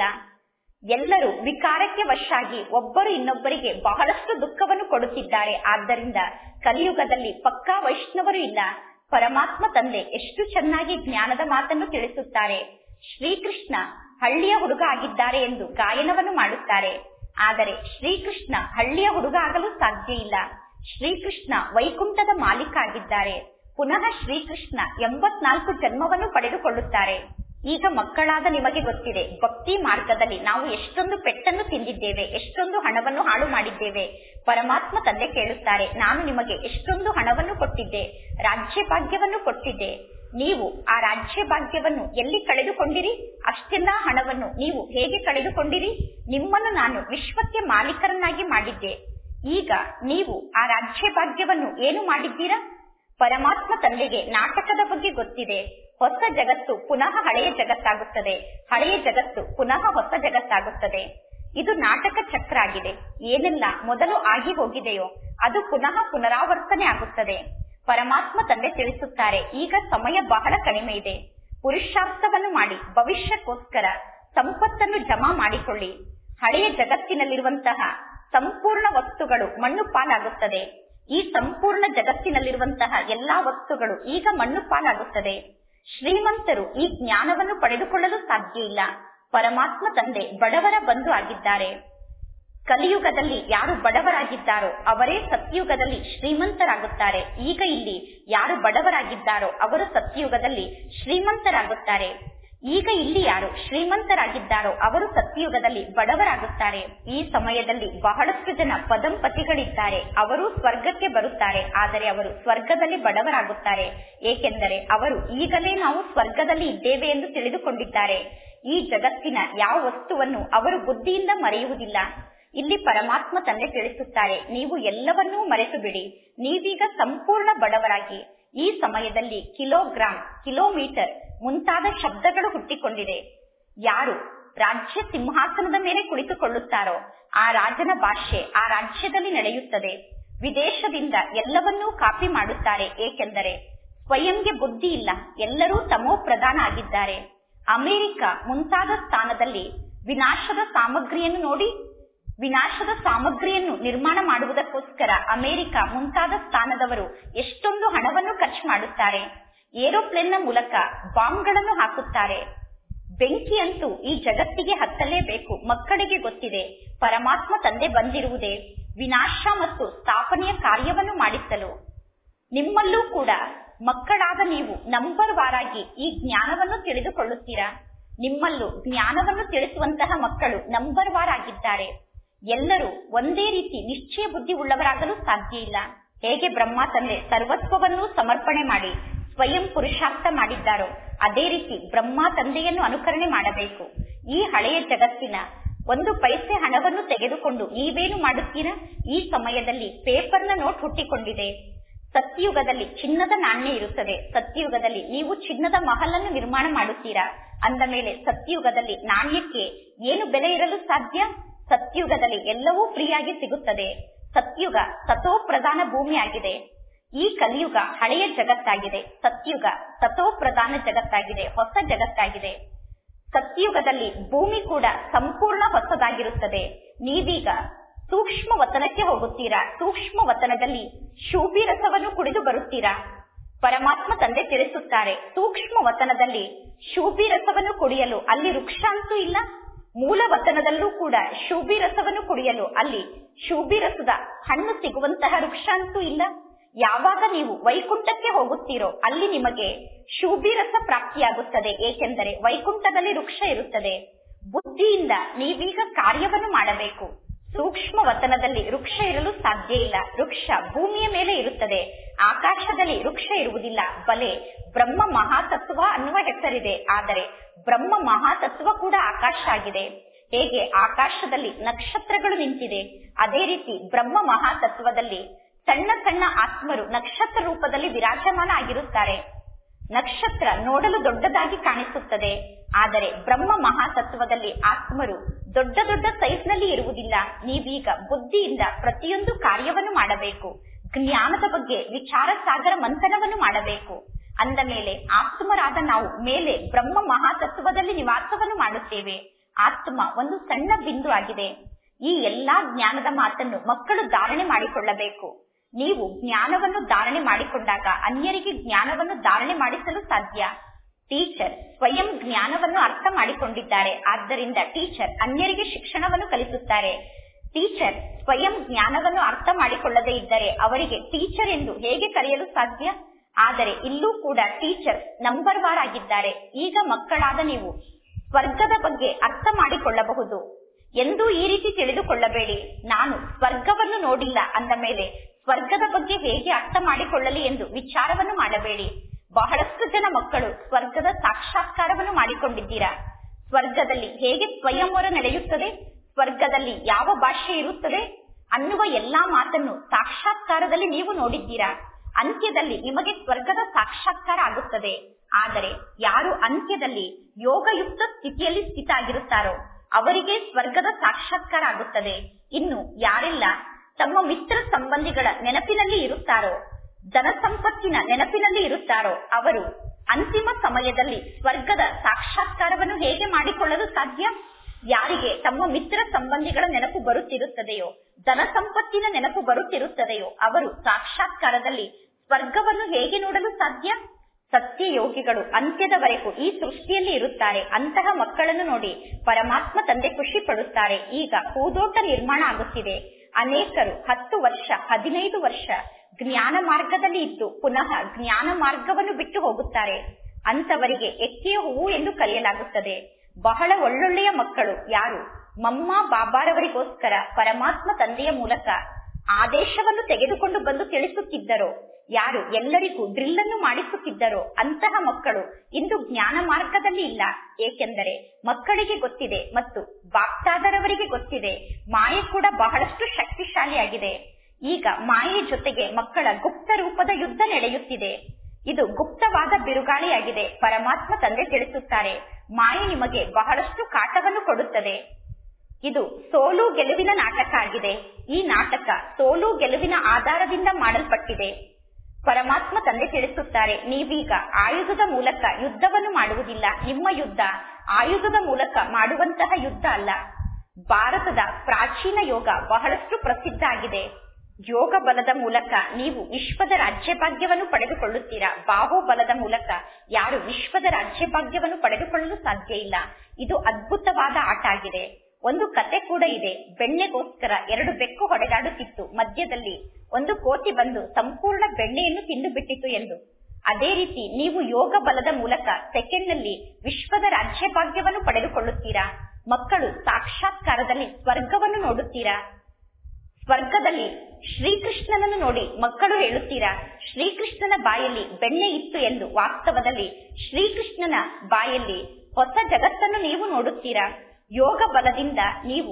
ಎಲ್ಲರೂ ವಿಕಾರಕ್ಕೆ ವಶಾಗಿ ಒಬ್ಬರು ಇನ್ನೊಬ್ಬರಿಗೆ ಬಹಳಷ್ಟು ದುಃಖವನ್ನು ಕೊಡುತ್ತಿದ್ದಾರೆ ಆದ್ದರಿಂದ ಕಲಿಯುಗದಲ್ಲಿ ಪಕ್ಕಾ ವೈಷ್ಣವರು ಇಲ್ಲ ಪರಮಾತ್ಮ ತಂದೆ ಎಷ್ಟು ಚೆನ್ನಾಗಿ ಜ್ಞಾನದ ಮಾತನ್ನು ತಿಳಿಸುತ್ತಾರೆ ಶ್ರೀಕೃಷ್ಣ ಹಳ್ಳಿಯ ಹುಡುಗ ಆಗಿದ್ದಾರೆ ಎಂದು ಗಾಯನವನ್ನು ಮಾಡುತ್ತಾರೆ ಆದರೆ ಶ್ರೀಕೃಷ್ಣ ಹಳ್ಳಿಯ ಹುಡುಗ ಆಗಲು ಸಾಧ್ಯ ಇಲ್ಲ ಶ್ರೀಕೃಷ್ಣ ವೈಕುಂಠದ ಮಾಲೀಕ ಆಗಿದ್ದಾರೆ ಪುನಃ ಶ್ರೀಕೃಷ್ಣ ಎಂಬತ್ನಾಲ್ಕು ಜನ್ಮವನ್ನು ಪಡೆದುಕೊಳ್ಳುತ್ತಾರೆ ಈಗ ಮಕ್ಕಳಾದ ನಿಮಗೆ ಗೊತ್ತಿದೆ ಭಕ್ತಿ ಮಾರ್ಗದಲ್ಲಿ ನಾವು ಎಷ್ಟೊಂದು ಪೆಟ್ಟನ್ನು ತಿಂದಿದ್ದೇವೆ ಎಷ್ಟೊಂದು ಹಣವನ್ನು ಹಾಳು ಮಾಡಿದ್ದೇವೆ ಪರಮಾತ್ಮ ತಂದೆ ಕೇಳುತ್ತಾರೆ ನಾನು ನಿಮಗೆ ಎಷ್ಟೊಂದು ಹಣವನ್ನು ಕೊಟ್ಟಿದ್ದೆ ರಾಜ್ಯ ಭಾಗ್ಯವನ್ನು ಕೊಟ್ಟಿದ್ದೆ ನೀವು ಆ ರಾಜ್ಯ ಭಾಗ್ಯವನ್ನು ಎಲ್ಲಿ ಕಳೆದುಕೊಂಡಿರಿ ಅಷ್ಟೆಲ್ಲಾ ಹಣವನ್ನು ನೀವು ಹೇಗೆ ಕಳೆದುಕೊಂಡಿರಿ ನಿಮ್ಮನ್ನು ನಾನು ವಿಶ್ವಕ್ಕೆ ಮಾಲೀಕರನ್ನಾಗಿ ಮಾಡಿದ್ದೆ ಈಗ ನೀವು ಆ ರಾಜ್ಯ ಭಾಗ್ಯವನ್ನು ಏನು ಮಾಡಿದ್ದೀರಾ ಪರಮಾತ್ಮ ತಂದೆಗೆ ನಾಟಕದ ಬಗ್ಗೆ ಗೊತ್ತಿದೆ ಹೊಸ ಜಗತ್ತು ಪುನಃ ಹಳೆಯ ಜಗತ್ತಾಗುತ್ತದೆ ಹಳೆಯ ಜಗತ್ತು ಪುನಃ ಹೊಸ ಜಗತ್ತಾಗುತ್ತದೆ ಇದು ನಾಟಕ ಚಕ್ರ ಆಗಿದೆ ಏನೆಲ್ಲ ಮೊದಲು ಆಗಿ ಹೋಗಿದೆಯೋ ಅದು ಪುನಃ ಪುನರಾವರ್ತನೆ ಆಗುತ್ತದೆ ಪರಮಾತ್ಮ ತಂದೆ ತಿಳಿಸುತ್ತಾರೆ ಈಗ ಸಮಯ ಬಹಳ ಕಡಿಮೆ ಇದೆ ಪುರುಷಾರ್ಥವನ್ನು ಮಾಡಿ ಭವಿಷ್ಯಕ್ಕೋಸ್ಕರ ಸಂಪತ್ತನ್ನು ಜಮಾ ಮಾಡಿಕೊಳ್ಳಿ ಹಳೆಯ ಜಗತ್ತಿನಲ್ಲಿರುವಂತಹ ಸಂಪೂರ್ಣ ವಸ್ತುಗಳು ಮಣ್ಣು ಪಾಲಾಗುತ್ತದೆ ಈ ಸಂಪೂರ್ಣ ಜಗತ್ತಿನಲ್ಲಿರುವಂತಹ ಎಲ್ಲಾ ವಸ್ತುಗಳು ಈಗ ಮಣ್ಣು ಪಾಲಾಗುತ್ತದೆ ಶ್ರೀಮಂತರು ಈ ಜ್ಞಾನವನ್ನು ಪಡೆದುಕೊಳ್ಳಲು ಸಾಧ್ಯ ಇಲ್ಲ ಪರಮಾತ್ಮ ತಂದೆ ಬಡವರ ಬಂಧು ಆಗಿದ್ದಾರೆ ಕಲಿಯುಗದಲ್ಲಿ ಯಾರು ಬಡವರಾಗಿದ್ದಾರೋ ಅವರೇ ಸತ್ಯುಗದಲ್ಲಿ ಶ್ರೀಮಂತರಾಗುತ್ತಾರೆ ಈಗ ಇಲ್ಲಿ ಯಾರು ಬಡವರಾಗಿದ್ದಾರೋ ಅವರು ಸತ್ಯುಗದಲ್ಲಿ ಶ್ರೀಮಂತರಾಗುತ್ತಾರೆ ಈಗ ಇಲ್ಲಿ ಯಾರು ಶ್ರೀಮಂತರಾಗಿದ್ದಾರೋ ಅವರು ಸತ್ಯುಗದಲ್ಲಿ ಬಡವರಾಗುತ್ತಾರೆ ಈ ಸಮಯದಲ್ಲಿ ಬಹಳಷ್ಟು ಜನ ಪದಂಪತಿಗಳಿದ್ದಾರೆ ಅವರು ಸ್ವರ್ಗಕ್ಕೆ ಬರುತ್ತಾರೆ ಆದರೆ ಅವರು ಸ್ವರ್ಗದಲ್ಲಿ ಬಡವರಾಗುತ್ತಾರೆ ಏಕೆಂದರೆ ಅವರು ಈಗಲೇ ನಾವು ಸ್ವರ್ಗದಲ್ಲಿ ಇದ್ದೇವೆ ಎಂದು ತಿಳಿದುಕೊಂಡಿದ್ದಾರೆ ಈ ಜಗತ್ತಿನ ಯಾವ ವಸ್ತುವನ್ನು ಅವರು ಬುದ್ಧಿಯಿಂದ ಮರೆಯುವುದಿಲ್ಲ ಇಲ್ಲಿ ಪರಮಾತ್ಮ ತಂದೆ ತಿಳಿಸುತ್ತಾರೆ ನೀವು ಎಲ್ಲವನ್ನೂ ಮರೆತು ಬಿಡಿ ನೀವೀಗ ಸಂಪೂರ್ಣ ಬಡವರಾಗಿ ಈ ಸಮಯದಲ್ಲಿ ಕಿಲೋಗ್ರಾಂ ಕಿಲೋಮೀಟರ್ ಮುಂತಾದ ಶಬ್ದಗಳು ಹುಟ್ಟಿಕೊಂಡಿದೆ ಯಾರು ರಾಜ್ಯ ಸಿಂಹಾಸನದ ಮೇಲೆ ಕುಳಿತುಕೊಳ್ಳುತ್ತಾರೋ ಆ ರಾಜನ ಭಾಷೆ ಆ ರಾಜ್ಯದಲ್ಲಿ ನಡೆಯುತ್ತದೆ ವಿದೇಶದಿಂದ ಎಲ್ಲವನ್ನೂ ಕಾಪಿ ಮಾಡುತ್ತಾರೆ ಏಕೆಂದರೆ ಸ್ವಯಂಗೆ ಬುದ್ಧಿ ಇಲ್ಲ ಎಲ್ಲರೂ ತಮೋ ಪ್ರಧಾನ ಆಗಿದ್ದಾರೆ ಅಮೆರಿಕ ಮುಂತಾದ ಸ್ಥಾನದಲ್ಲಿ ವಿನಾಶದ ಸಾಮಗ್ರಿಯನ್ನು ನೋಡಿ ವಿನಾಶದ ಸಾಮಗ್ರಿಯನ್ನು ನಿರ್ಮಾಣ ಮಾಡುವುದಕ್ಕೋಸ್ಕರ ಅಮೆರಿಕ ಮುಂತಾದ ಸ್ಥಾನದವರು ಎಷ್ಟೊಂದು ಹಣವನ್ನು ಖರ್ಚು ಮಾಡುತ್ತಾರೆ ಏರೋಪ್ಲೇನ್ನ ಮೂಲಕ ಬಾಂಬ್ಗಳನ್ನು ಹಾಕುತ್ತಾರೆ ಬೆಂಕಿಯಂತೂ ಈ ಜಗತ್ತಿಗೆ ಹತ್ತಲೇಬೇಕು ಮಕ್ಕಳಿಗೆ ಗೊತ್ತಿದೆ ಪರಮಾತ್ಮ ತಂದೆ ಬಂದಿರುವುದೇ ವಿನಾಶ ಮತ್ತು ಸ್ಥಾಪನೆಯ ಕಾರ್ಯವನ್ನು ಮಾಡಿಸಲು ನಿಮ್ಮಲ್ಲೂ ಕೂಡ ಮಕ್ಕಳಾದ ನೀವು ನಂಬರ್ ವಾರಾಗಿ ಈ ಜ್ಞಾನವನ್ನು ತಿಳಿದುಕೊಳ್ಳುತ್ತೀರಾ ನಿಮ್ಮಲ್ಲೂ ಜ್ಞಾನವನ್ನು ತಿಳಿಸುವಂತಹ ಮಕ್ಕಳು ನಂಬರ್ ವಾರ್ ಆಗಿದ್ದಾರೆ ಎಲ್ಲರೂ ಒಂದೇ ರೀತಿ ನಿಶ್ಚಯ ಬುದ್ಧಿ ಉಳ್ಳವರಾಗಲು ಸಾಧ್ಯ ಇಲ್ಲ ಹೇಗೆ ಬ್ರಹ್ಮ ತಂದೆ ಸರ್ವಸ್ವವನ್ನು ಸಮರ್ಪಣೆ ಮಾಡಿ ಸ್ವಯಂ ಪುರುಷಾರ್ಥ ಮಾಡಿದ್ದಾರೋ ಅದೇ ರೀತಿ ಬ್ರಹ್ಮ ತಂದೆಯನ್ನು ಅನುಕರಣೆ ಮಾಡಬೇಕು ಈ ಹಳೆಯ ಜಗತ್ತಿನ ಒಂದು ಪೈಸೆ ಹಣವನ್ನು ತೆಗೆದುಕೊಂಡು ನೀವೇನು ಮಾಡುತ್ತೀರಾ ಈ ಸಮಯದಲ್ಲಿ ಪೇಪರ್ನ ನೋಟ್ ಹುಟ್ಟಿಕೊಂಡಿದೆ ಸತ್ಯಯುಗದಲ್ಲಿ ಚಿನ್ನದ ನಾಣ್ಯ ಇರುತ್ತದೆ ಸತ್ಯಯುಗದಲ್ಲಿ ನೀವು ಚಿನ್ನದ ಮಹಲನ್ನು ನಿರ್ಮಾಣ ಮಾಡುತ್ತೀರಾ ಅಂದ ಮೇಲೆ ಸತ್ಯಯುಗದಲ್ಲಿ ನಾಣ್ಯಕ್ಕೆ ಏನು ಬೆಲೆ ಇರಲು ಸಾಧ್ಯ ಸತ್ಯಯುಗದಲ್ಲಿ ಎಲ್ಲವೂ ಫ್ರೀಯಾಗಿ ಸಿಗುತ್ತದೆ ಸತ್ಯುಗ ಸತೋ ಪ್ರಧಾನ ಭೂಮಿ ಆಗಿದೆ ಈ ಕಲಿಯುಗ ಹಳೆಯ ಜಗತ್ತಾಗಿದೆ ಸತ್ಯುಗ ಸತೋ ಪ್ರಧಾನ ಜಗತ್ತಾಗಿದೆ ಹೊಸ ಜಗತ್ತಾಗಿದೆ ಸತ್ಯಯುಗದಲ್ಲಿ ಭೂಮಿ ಕೂಡ ಸಂಪೂರ್ಣ ಹೊಸದಾಗಿರುತ್ತದೆ ನೀವೀಗ ಸೂಕ್ಷ್ಮ ವತನಕ್ಕೆ ಹೋಗುತ್ತೀರಾ ಸೂಕ್ಷ್ಮ ವತನದಲ್ಲಿ ಶೂಭಿ ರಸವನ್ನು ಕುಡಿದು ಬರುತ್ತೀರಾ ಪರಮಾತ್ಮ ತಂದೆ ತಿಳಿಸುತ್ತಾರೆ ಸೂಕ್ಷ್ಮ ವತನದಲ್ಲಿ ಶೂಭಿ ರಸವನ್ನು ಕುಡಿಯಲು ಅಲ್ಲಿ ವೃಕ್ಷ ಅಂತೂ ಇಲ್ಲ ಮೂಲ ವತನದಲ್ಲೂ ಕೂಡ ಶೂಭಿ ರಸವನ್ನು ಕುಡಿಯಲು ಅಲ್ಲಿ ಶೂಭಿ ರಸದ ಹಣ್ಣು ಸಿಗುವಂತಹ ವೃಕ್ಷ ಅಂತೂ ಇಲ್ಲ ಯಾವಾಗ ನೀವು ವೈಕುಂಠಕ್ಕೆ ಹೋಗುತ್ತೀರೋ ಅಲ್ಲಿ ನಿಮಗೆ ಶೂಭಿ ರಸ ಪ್ರಾಪ್ತಿಯಾಗುತ್ತದೆ ಏಕೆಂದರೆ ವೈಕುಂಠದಲ್ಲಿ ವೃಕ್ಷ ಇರುತ್ತದೆ ಬುದ್ಧಿಯಿಂದ ನೀವೀಗ ಕಾರ್ಯವನ್ನು ಮಾಡಬೇಕು ಸೂಕ್ಷ್ಮ ವತನದಲ್ಲಿ ವೃಕ್ಷ ಇರಲು ಸಾಧ್ಯ ಇಲ್ಲ ವೃಕ್ಷ ಭೂಮಿಯ ಮೇಲೆ ಇರುತ್ತದೆ ಆಕಾಶದಲ್ಲಿ ವೃಕ್ಷ ಇರುವುದಿಲ್ಲ ಬಲೆ ಬ್ರಹ್ಮ ಮಹಾತತ್ವ ಅನ್ನುವ ಹೆಸರಿದೆ ಆದರೆ ಬ್ರಹ್ಮ ಮಹಾತತ್ವ ಕೂಡ ಆಕಾಶ ಆಗಿದೆ ಹೇಗೆ ಆಕಾಶದಲ್ಲಿ ನಕ್ಷತ್ರಗಳು ನಿಂತಿದೆ ಅದೇ ರೀತಿ ಬ್ರಹ್ಮ ಮಹಾತತ್ವದಲ್ಲಿ ಸಣ್ಣ ಸಣ್ಣ ಆತ್ಮರು ನಕ್ಷತ್ರ ರೂಪದಲ್ಲಿ ವಿರಾಜಮಾನ ಆಗಿರುತ್ತಾರೆ ನಕ್ಷತ್ರ ನೋಡಲು ದೊಡ್ಡದಾಗಿ ಕಾಣಿಸುತ್ತದೆ ಆದರೆ ಬ್ರಹ್ಮ ಮಹಾತತ್ವದಲ್ಲಿ ಆತ್ಮರು ದೊಡ್ಡ ದೊಡ್ಡ ಸೈಜ್ ನಲ್ಲಿ ಇರುವುದಿಲ್ಲ ನೀವೀಗ ಬುದ್ಧಿಯಿಂದ ಪ್ರತಿಯೊಂದು ಕಾರ್ಯವನ್ನು ಮಾಡಬೇಕು ಜ್ಞಾನದ ಬಗ್ಗೆ ವಿಚಾರ ಸಾಗರ ಮಂಥನವನ್ನು ಮಾಡಬೇಕು ಅಂದ ಮೇಲೆ ಆತ್ಮರಾದ ನಾವು ಮೇಲೆ ಬ್ರಹ್ಮ ಮಹಾತತ್ವದಲ್ಲಿ ನಿವಾಸವನ್ನು ಮಾಡುತ್ತೇವೆ ಆತ್ಮ ಒಂದು ಸಣ್ಣ ಬಿಂದು ಆಗಿದೆ ಈ ಎಲ್ಲಾ ಜ್ಞಾನದ ಮಾತನ್ನು ಮಕ್ಕಳು ಧಾರಣೆ ಮಾಡಿಕೊಳ್ಳಬೇಕು ನೀವು ಜ್ಞಾನವನ್ನು ಧಾರಣೆ ಮಾಡಿಕೊಂಡಾಗ ಅನ್ಯರಿಗೆ ಜ್ಞಾನವನ್ನು ಧಾರಣೆ ಮಾಡಿಸಲು ಸಾಧ್ಯ ಟೀಚರ್ ಸ್ವಯಂ ಜ್ಞಾನವನ್ನು ಅರ್ಥ ಮಾಡಿಕೊಂಡಿದ್ದಾರೆ ಆದ್ದರಿಂದ ಟೀಚರ್ ಅನ್ಯರಿಗೆ ಶಿಕ್ಷಣವನ್ನು ಕಲಿಸುತ್ತಾರೆ ಟೀಚರ್ ಸ್ವಯಂ ಜ್ಞಾನವನ್ನು ಅರ್ಥ ಮಾಡಿಕೊಳ್ಳದೇ ಇದ್ದರೆ ಅವರಿಗೆ ಟೀಚರ್ ಎಂದು ಹೇಗೆ ಕರೆಯಲು ಸಾಧ್ಯ ಆದರೆ ಇಲ್ಲೂ ಕೂಡ ಟೀಚರ್ ನಂಬರ್ ವಾರ್ ಆಗಿದ್ದಾರೆ ಈಗ ಮಕ್ಕಳಾದ ನೀವು ಸ್ವರ್ಗದ ಬಗ್ಗೆ ಅರ್ಥ ಮಾಡಿಕೊಳ್ಳಬಹುದು ಎಂದೂ ಈ ರೀತಿ ತಿಳಿದುಕೊಳ್ಳಬೇಡಿ ನಾನು ಸ್ವರ್ಗವನ್ನು ನೋಡಿಲ್ಲ ಅಂದ ಮೇಲೆ ಸ್ವರ್ಗದ ಬಗ್ಗೆ ಹೇಗೆ ಅರ್ಥ ಮಾಡಿಕೊಳ್ಳಲಿ ಎಂದು ವಿಚಾರವನ್ನು ಮಾಡಬೇಡಿ ಬಹಳಷ್ಟು ಜನ ಮಕ್ಕಳು ಸ್ವರ್ಗದ ಸಾಕ್ಷಾತ್ಕಾರವನ್ನು ಮಾಡಿಕೊಂಡಿದ್ದೀರಾ ಸ್ವರ್ಗದಲ್ಲಿ ಹೇಗೆ ಸ್ವಯಂವರ ನಡೆಯುತ್ತದೆ ಸ್ವರ್ಗದಲ್ಲಿ ಯಾವ ಭಾಷೆ ಇರುತ್ತದೆ ಅನ್ನುವ ಎಲ್ಲಾ ಮಾತನ್ನು ಸಾಕ್ಷಾತ್ಕಾರದಲ್ಲಿ ನೀವು ನೋಡಿದ್ದೀರಾ ಅಂತ್ಯದಲ್ಲಿ ನಿಮಗೆ ಸ್ವರ್ಗದ ಸಾಕ್ಷಾತ್ಕಾರ ಆಗುತ್ತದೆ ಆದರೆ ಯಾರು ಅಂತ್ಯದಲ್ಲಿ ಯೋಗಯುಕ್ತ ಸ್ಥಿತಿಯಲ್ಲಿ ಸ್ಥಿತ ಆಗಿರುತ್ತಾರೋ ಅವರಿಗೆ ಸ್ವರ್ಗದ ಸಾಕ್ಷಾತ್ಕಾರ ಆಗುತ್ತದೆ ಇನ್ನು ಯಾರೆಲ್ಲ ತಮ್ಮ ಮಿತ್ರ ಸಂಬಂಧಿಗಳ ನೆನಪಿನಲ್ಲಿ ಇರುತ್ತಾರೋ ಧನ ಸಂಪತ್ತಿನ ನೆನಪಿನಲ್ಲಿ ಇರುತ್ತಾರೋ ಅವರು ಅಂತಿಮ ಸಮಯದಲ್ಲಿ ಸ್ವರ್ಗದ ಸಾಕ್ಷಾತ್ಕಾರವನ್ನು ಹೇಗೆ ಮಾಡಿಕೊಳ್ಳಲು ಸಾಧ್ಯ ಯಾರಿಗೆ ತಮ್ಮ ಮಿತ್ರ ಸಂಬಂಧಿಗಳ ನೆನಪು ಬರುತ್ತಿರುತ್ತದೆಯೋ ಧನ ಸಂಪತ್ತಿನ ನೆನಪು ಬರುತ್ತಿರುತ್ತದೆಯೋ ಅವರು ಸಾಕ್ಷಾತ್ಕಾರದಲ್ಲಿ ಸ್ವರ್ಗವನ್ನು ಹೇಗೆ ನೋಡಲು ಸಾಧ್ಯ ಸತ್ಯಯೋಗಿಗಳು ಅಂತ್ಯದವರೆಗೂ ಈ ಸೃಷ್ಟಿಯಲ್ಲಿ ಇರುತ್ತಾರೆ ಅಂತಹ ಮಕ್ಕಳನ್ನು ನೋಡಿ ಪರಮಾತ್ಮ ತಂದೆ ಖುಷಿ ಪಡುತ್ತಾರೆ ಈಗ ಹೂದೋಟ ನಿರ್ಮಾಣ ಆಗುತ್ತಿದೆ ಅನೇಕರು ಹತ್ತು ವರ್ಷ ಹದಿನೈದು ವರ್ಷ ಜ್ಞಾನ ಮಾರ್ಗದಲ್ಲಿ ಇದ್ದು ಪುನಃ ಜ್ಞಾನ ಮಾರ್ಗವನ್ನು ಬಿಟ್ಟು ಹೋಗುತ್ತಾರೆ ಅಂತವರಿಗೆ ಎಕ್ಕೆಯ ಹೂವು ಎಂದು ಕರೆಯಲಾಗುತ್ತದೆ ಬಹಳ ಒಳ್ಳೊಳ್ಳೆಯ ಮಕ್ಕಳು ಯಾರು ಮಮ್ಮ ಬಾಬಾರವರಿಗೋಸ್ಕರ ಪರಮಾತ್ಮ ತಂದೆಯ ಮೂಲಕ ಆದೇಶವನ್ನು ತೆಗೆದುಕೊಂಡು ಬಂದು ತಿಳಿಸುತ್ತಿದ್ದರೋ ಯಾರು ಎಲ್ಲರಿಗೂ ಡ್ರಿಲ್ ಅನ್ನು ಮಾಡಿಸುತ್ತಿದ್ದರೋ ಅಂತಹ ಮಕ್ಕಳು ಇಂದು ಜ್ಞಾನ ಮಾರ್ಗದಲ್ಲಿ ಇಲ್ಲ ಏಕೆಂದರೆ ಮಕ್ಕಳಿಗೆ ಗೊತ್ತಿದೆ ಮತ್ತು ಬಾಪ್ತಾದರವರಿಗೆ ಗೊತ್ತಿದೆ ಮಾಯೆ ಕೂಡ ಬಹಳಷ್ಟು ಶಕ್ತಿಶಾಲಿಯಾಗಿದೆ ಈಗ ಮಾಯೆ ಜೊತೆಗೆ ಮಕ್ಕಳ ಗುಪ್ತ ರೂಪದ ಯುದ್ಧ ನಡೆಯುತ್ತಿದೆ ಇದು ಗುಪ್ತವಾದ ಬಿರುಗಾಳಿಯಾಗಿದೆ ಪರಮಾತ್ಮ ತಂದೆ ತಿಳಿಸುತ್ತಾರೆ ಮಾಯೆ ನಿಮಗೆ ಬಹಳಷ್ಟು ಕಾಟವನ್ನು ಕೊಡುತ್ತದೆ ಇದು ಸೋಲು ಗೆಲುವಿನ ನಾಟಕ ಆಗಿದೆ ಈ ನಾಟಕ ಸೋಲು ಗೆಲುವಿನ ಆಧಾರದಿಂದ ಮಾಡಲ್ಪಟ್ಟಿದೆ ಪರಮಾತ್ಮ ತಂದೆ ತಿಳಿಸುತ್ತಾರೆ ನೀವೀಗ ಆಯುಧದ ಮೂಲಕ ಯುದ್ಧವನ್ನು ಮಾಡುವುದಿಲ್ಲ ನಿಮ್ಮ ಯುದ್ಧ ಆಯುಧದ ಮೂಲಕ ಮಾಡುವಂತಹ ಯುದ್ಧ ಅಲ್ಲ ಭಾರತದ ಪ್ರಾಚೀನ ಯೋಗ ಬಹಳಷ್ಟು ಪ್ರಸಿದ್ಧ ಆಗಿದೆ ಯೋಗ ಬಲದ ಮೂಲಕ ನೀವು ವಿಶ್ವದ ರಾಜ್ಯಭಾಗ್ಯವನ್ನು ಪಡೆದುಕೊಳ್ಳುತ್ತೀರಾ ಬಾಹುಬಲದ ಮೂಲಕ ಯಾರು ವಿಶ್ವದ ರಾಜ್ಯಭಾಗ್ಯವನ್ನು ಪಡೆದುಕೊಳ್ಳಲು ಸಾಧ್ಯ ಇಲ್ಲ ಇದು ಅದ್ಭುತವಾದ ಆಟ ಆಗಿದೆ ಒಂದು ಕತೆ ಕೂಡ ಇದೆ ಬೆಣ್ಣೆಗೋಸ್ಕರ ಎರಡು ಬೆಕ್ಕು ಹೊಡೆದಾಡುತ್ತಿತ್ತು ಮಧ್ಯದಲ್ಲಿ ಒಂದು ಕೋತಿ ಬಂದು ಸಂಪೂರ್ಣ ಬೆಣ್ಣೆಯನ್ನು ತಿಂದು ಬಿಟ್ಟಿತು ಎಂದು ಅದೇ ರೀತಿ ನೀವು ಯೋಗ ಬಲದ ಮೂಲಕ ಸೆಕೆಂಡ್ ನಲ್ಲಿ ವಿಶ್ವದ ರಾಜ್ಯಭಾಗ್ಯವನ್ನು ಪಡೆದುಕೊಳ್ಳುತ್ತೀರಾ ಮಕ್ಕಳು ಸಾಕ್ಷಾತ್ಕಾರದಲ್ಲಿ ಸ್ವರ್ಗವನ್ನು ನೋಡುತ್ತೀರಾ ಸ್ವರ್ಗದಲ್ಲಿ ಶ್ರೀಕೃಷ್ಣನನ್ನು ನೋಡಿ ಮಕ್ಕಳು ಹೇಳುತ್ತೀರಾ ಶ್ರೀಕೃಷ್ಣನ ಬಾಯಲ್ಲಿ ಬೆಣ್ಣೆ ಇತ್ತು ಎಂದು ವಾಸ್ತವದಲ್ಲಿ ಶ್ರೀಕೃಷ್ಣನ ಬಾಯಲ್ಲಿ ಹೊಸ ಜಗತ್ತನ್ನು ನೀವು ನೋಡುತ್ತೀರಾ ಯೋಗ ಬಲದಿಂದ ನೀವು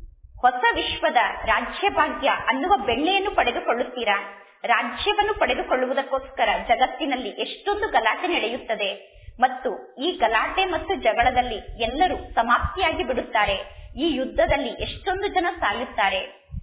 ಹೊಸ ವಿಶ್ವದ ರಾಜ್ಯ ಭಾಗ್ಯ ಅನ್ನುವ ಬೆಣ್ಣೆಯನ್ನು ಪಡೆದುಕೊಳ್ಳುತ್ತೀರಾ ರಾಜ್ಯವನ್ನು ಪಡೆದುಕೊಳ್ಳುವುದಕ್ಕೋಸ್ಕರ ಜಗತ್ತಿನಲ್ಲಿ ಎಷ್ಟೊಂದು ಗಲಾಟೆ ನಡೆಯುತ್ತದೆ ಮತ್ತು ಈ ಗಲಾಟೆ ಮತ್ತು ಜಗಳದಲ್ಲಿ ಎಲ್ಲರೂ ಸಮಾಪ್ತಿಯಾಗಿ ಬಿಡುತ್ತಾರೆ ಈ ಯುದ್ಧದಲ್ಲಿ ಎಷ್ಟೊಂದು ಜನ ಸಾಯುತ್ತಾರೆ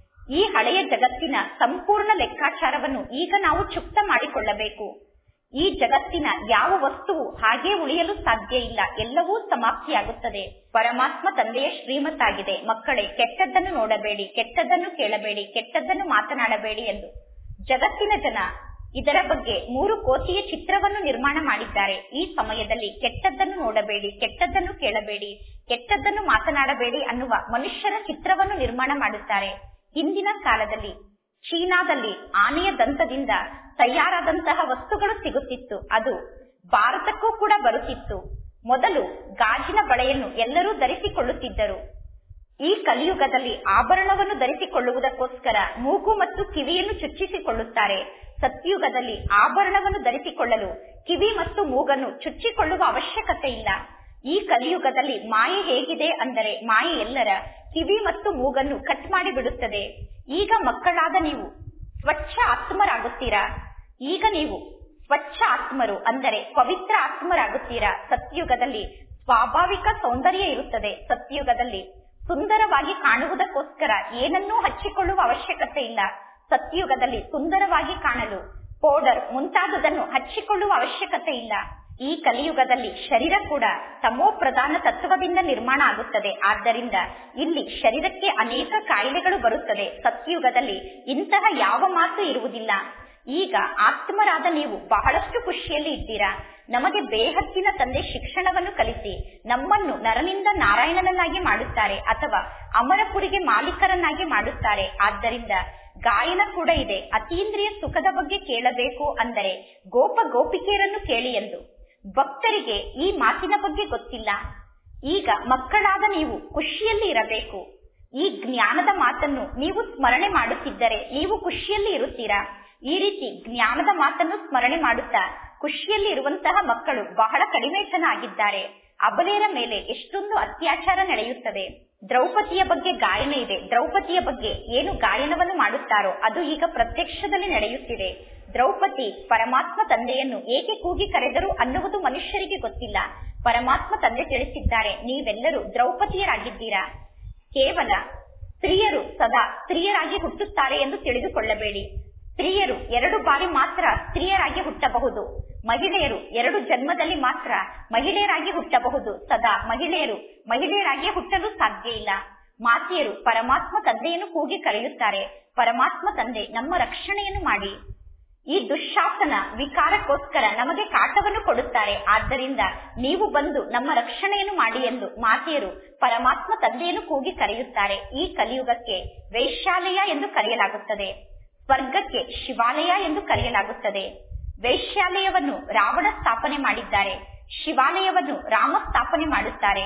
ಈ ಹಳೆಯ ಜಗತ್ತಿನ ಸಂಪೂರ್ಣ ಲೆಕ್ಕಾಚಾರವನ್ನು ಈಗ ನಾವು ಚುಕ್ತ ಮಾಡಿಕೊಳ್ಳಬೇಕು ಈ ಜಗತ್ತಿನ ಯಾವ ವಸ್ತುವು ಹಾಗೆ ಉಳಿಯಲು ಸಾಧ್ಯ ಇಲ್ಲ ಎಲ್ಲವೂ ಸಮಾಪ್ತಿಯಾಗುತ್ತದೆ ಪರಮಾತ್ಮ ತಂದೆಯ ಶ್ರೀಮತ್ತಾಗಿದೆ ಮಕ್ಕಳೇ ಕೆಟ್ಟದ್ದನ್ನು ನೋಡಬೇಡಿ ಕೆಟ್ಟದ್ದನ್ನು ಕೇಳಬೇಡಿ ಕೆಟ್ಟದ್ದನ್ನು ಮಾತನಾಡಬೇಡಿ ಎಂದು ಜಗತ್ತಿನ ಜನ ಇದರ ಬಗ್ಗೆ ಮೂರು ಕೋಟಿಯ ಚಿತ್ರವನ್ನು ನಿರ್ಮಾಣ ಮಾಡಿದ್ದಾರೆ ಈ ಸಮಯದಲ್ಲಿ ಕೆಟ್ಟದ್ದನ್ನು ನೋಡಬೇಡಿ ಕೆಟ್ಟದ್ದನ್ನು ಕೇಳಬೇಡಿ ಕೆಟ್ಟದ್ದನ್ನು ಮಾತನಾಡಬೇಡಿ ಅನ್ನುವ ಮನುಷ್ಯರ ಚಿತ್ರವನ್ನು ನಿರ್ಮಾಣ ಮಾಡುತ್ತಾರೆ ಹಿಂದಿನ ಕಾಲದಲ್ಲಿ ಚೀನಾದಲ್ಲಿ ಆನೆಯ ದಂತದಿಂದ ತಯಾರಾದಂತಹ ವಸ್ತುಗಳು ಸಿಗುತ್ತಿತ್ತು ಅದು ಭಾರತಕ್ಕೂ ಕೂಡ ಬರುತ್ತಿತ್ತು ಮೊದಲು ಗಾಜಿನ ಬಳೆಯನ್ನು ಎಲ್ಲರೂ ಧರಿಸಿಕೊಳ್ಳುತ್ತಿದ್ದರು ಈ ಕಲಿಯುಗದಲ್ಲಿ ಆಭರಣವನ್ನು ಧರಿಸಿಕೊಳ್ಳುವುದಕ್ಕೋಸ್ಕರ ಮೂಗು ಮತ್ತು ಕಿವಿಯನ್ನು ಚುಚ್ಚಿಸಿಕೊಳ್ಳುತ್ತಾರೆ ಸತ್ಯುಗದಲ್ಲಿ ಆಭರಣವನ್ನು ಧರಿಸಿಕೊಳ್ಳಲು ಕಿವಿ ಮತ್ತು ಮೂಗನ್ನು ಚುಚ್ಚಿಕೊಳ್ಳುವ ಅವಶ್ಯಕತೆ ಇಲ್ಲ ಈ ಕಲಿಯುಗದಲ್ಲಿ ಮಾಯೆ ಹೇಗಿದೆ ಅಂದರೆ ಮಾಯೆ ಎಲ್ಲರ ಕಿವಿ ಮತ್ತು ಮೂಗನ್ನು ಕಟ್ ಮಾಡಿ ಬಿಡುತ್ತದೆ ಈಗ ಮಕ್ಕಳಾದ ನೀವು ಸ್ವಚ್ಛ ಆತ್ಮರಾಗುತ್ತೀರಾ ಈಗ ನೀವು ಸ್ವಚ್ಛ ಆತ್ಮರು ಅಂದರೆ ಪವಿತ್ರ ಆತ್ಮರಾಗುತ್ತೀರಾ ಸತ್ಯುಗದಲ್ಲಿ ಸ್ವಾಭಾವಿಕ ಸೌಂದರ್ಯ ಇರುತ್ತದೆ ಸತ್ಯುಗದಲ್ಲಿ ಸುಂದರವಾಗಿ ಕಾಣುವುದಕ್ಕೋಸ್ಕರ ಏನನ್ನೂ ಹಚ್ಚಿಕೊಳ್ಳುವ ಅವಶ್ಯಕತೆ ಇಲ್ಲ ಸತ್ಯುಗದಲ್ಲಿ ಸುಂದರವಾಗಿ ಕಾಣಲು ಪೌಡರ್ ಮುಂತಾದುದನ್ನು ಹಚ್ಚಿಕೊಳ್ಳುವ ಅವಶ್ಯಕತೆ ಇಲ್ಲ ಈ ಕಲಿಯುಗದಲ್ಲಿ ಶರೀರ ಕೂಡ ತಮೋ ಪ್ರಧಾನ ತತ್ವದಿಂದ ನಿರ್ಮಾಣ ಆಗುತ್ತದೆ ಆದ್ದರಿಂದ ಇಲ್ಲಿ ಶರೀರಕ್ಕೆ ಅನೇಕ ಕಾಯಿಲೆಗಳು ಬರುತ್ತದೆ ಸತ್ಯುಗದಲ್ಲಿ ಇಂತಹ ಯಾವ ಮಾತು ಇರುವುದಿಲ್ಲ ಈಗ ಆತ್ಮರಾದ ನೀವು ಬಹಳಷ್ಟು ಖುಷಿಯಲ್ಲಿ ಇದ್ದೀರಾ ನಮಗೆ ಬೇಹದ್ದಿನ ತಂದೆ ಶಿಕ್ಷಣವನ್ನು ಕಲಿಸಿ ನಮ್ಮನ್ನು ನರನಿಂದ ನಾರಾಯಣನನ್ನಾಗಿ ಮಾಡುತ್ತಾರೆ ಅಥವಾ ಅಮರಪುರಿಗೆ ಮಾಲೀಕರನ್ನಾಗಿ ಮಾಡುತ್ತಾರೆ ಆದ್ದರಿಂದ ಗಾಯನ ಕೂಡ ಇದೆ ಅತೀಂದ್ರಿಯ ಸುಖದ ಬಗ್ಗೆ ಕೇಳಬೇಕು ಅಂದರೆ ಗೋಪ ಗೋಪಿಕೆಯರನ್ನು ಕೇಳಿ ಎಂದು ಭಕ್ತರಿಗೆ ಈ ಮಾತಿನ ಬಗ್ಗೆ ಗೊತ್ತಿಲ್ಲ ಈಗ ಮಕ್ಕಳಾದ ನೀವು ಖುಷಿಯಲ್ಲಿ ಇರಬೇಕು ಈ ಜ್ಞಾನದ ಮಾತನ್ನು ನೀವು ಸ್ಮರಣೆ ಮಾಡುತ್ತಿದ್ದರೆ ನೀವು ಖುಷಿಯಲ್ಲಿ ಇರುತ್ತೀರಾ ಈ ರೀತಿ ಜ್ಞಾನದ ಮಾತನ್ನು ಸ್ಮರಣೆ ಮಾಡುತ್ತಾ ಖುಷಿಯಲ್ಲಿ ಇರುವಂತಹ ಮಕ್ಕಳು ಬಹಳ ಕಡಿಮೆ ಜನ ಆಗಿದ್ದಾರೆ ಅಬಲೆಯರ ಮೇಲೆ ಎಷ್ಟೊಂದು ಅತ್ಯಾಚಾರ ನಡೆಯುತ್ತದೆ ದ್ರೌಪದಿಯ ಬಗ್ಗೆ ಗಾಯನ ಇದೆ ದ್ರೌಪದಿಯ ಬಗ್ಗೆ ಏನು ಗಾಯನವನ್ನು ಮಾಡುತ್ತಾರೋ ಅದು ಈಗ ಪ್ರತ್ಯಕ್ಷದಲ್ಲಿ ನಡೆಯುತ್ತಿದೆ ದ್ರೌಪದಿ ಪರಮಾತ್ಮ ತಂದೆಯನ್ನು ಏಕೆ ಕೂಗಿ ಕರೆದರು ಅನ್ನುವುದು ಮನುಷ್ಯರಿಗೆ ಗೊತ್ತಿಲ್ಲ ಪರಮಾತ್ಮ ತಂದೆ ತಿಳಿಸಿದ್ದಾರೆ ನೀವೆಲ್ಲರೂ ದ್ರೌಪದಿಯರಾಗಿದ್ದೀರಾ ಕೇವಲ ಸ್ತ್ರೀಯರು ಸದಾ ಸ್ತ್ರೀಯರಾಗಿ ಹುಟ್ಟುತ್ತಾರೆ ಎಂದು ತಿಳಿದುಕೊಳ್ಳಬೇಡಿ ಸ್ತ್ರೀಯರು ಎರಡು ಬಾರಿ ಮಾತ್ರ ಸ್ತ್ರೀಯರಾಗಿ ಹುಟ್ಟಬಹುದು ಮಹಿಳೆಯರು ಎರಡು ಜನ್ಮದಲ್ಲಿ ಮಾತ್ರ ಮಹಿಳೆಯರಾಗಿ ಹುಟ್ಟಬಹುದು ಸದಾ ಮಹಿಳೆಯರು ಮಹಿಳೆಯರಾಗಿ ಹುಟ್ಟಲು ಸಾಧ್ಯ ಇಲ್ಲ ಮಾತೆಯರು ಪರಮಾತ್ಮ ತಂದೆಯನ್ನು ಕೂಗಿ ಕರೆಯುತ್ತಾರೆ ಪರಮಾತ್ಮ ತಂದೆ ನಮ್ಮ ರಕ್ಷಣೆಯನ್ನು ಮಾಡಿ ಈ ದುಶ್ಶಾಸನ ವಿಕಾರಕ್ಕೋಸ್ಕರ ನಮಗೆ ಕಾಟವನ್ನು ಕೊಡುತ್ತಾರೆ ಆದ್ದರಿಂದ ನೀವು ಬಂದು ನಮ್ಮ ರಕ್ಷಣೆಯನ್ನು ಮಾಡಿ ಎಂದು ಮಾತೆಯರು ಪರಮಾತ್ಮ ತಂದೆಯನ್ನು ಕೂಗಿ ಕರೆಯುತ್ತಾರೆ ಈ ಕಲಿಯುಗಕ್ಕೆ ವೈಶ್ಯಾಲಯ ಎಂದು ಕರೆಯಲಾಗುತ್ತದೆ ಸ್ವರ್ಗಕ್ಕೆ ಶಿವಾಲಯ ಎಂದು ಕರೆಯಲಾಗುತ್ತದೆ ವೈಶ್ಯಾಲಯವನ್ನು ರಾವಣ ಸ್ಥಾಪನೆ ಮಾಡಿದ್ದಾರೆ ಶಿವಾಲಯವನ್ನು ರಾಮ ಸ್ಥಾಪನೆ ಮಾಡುತ್ತಾರೆ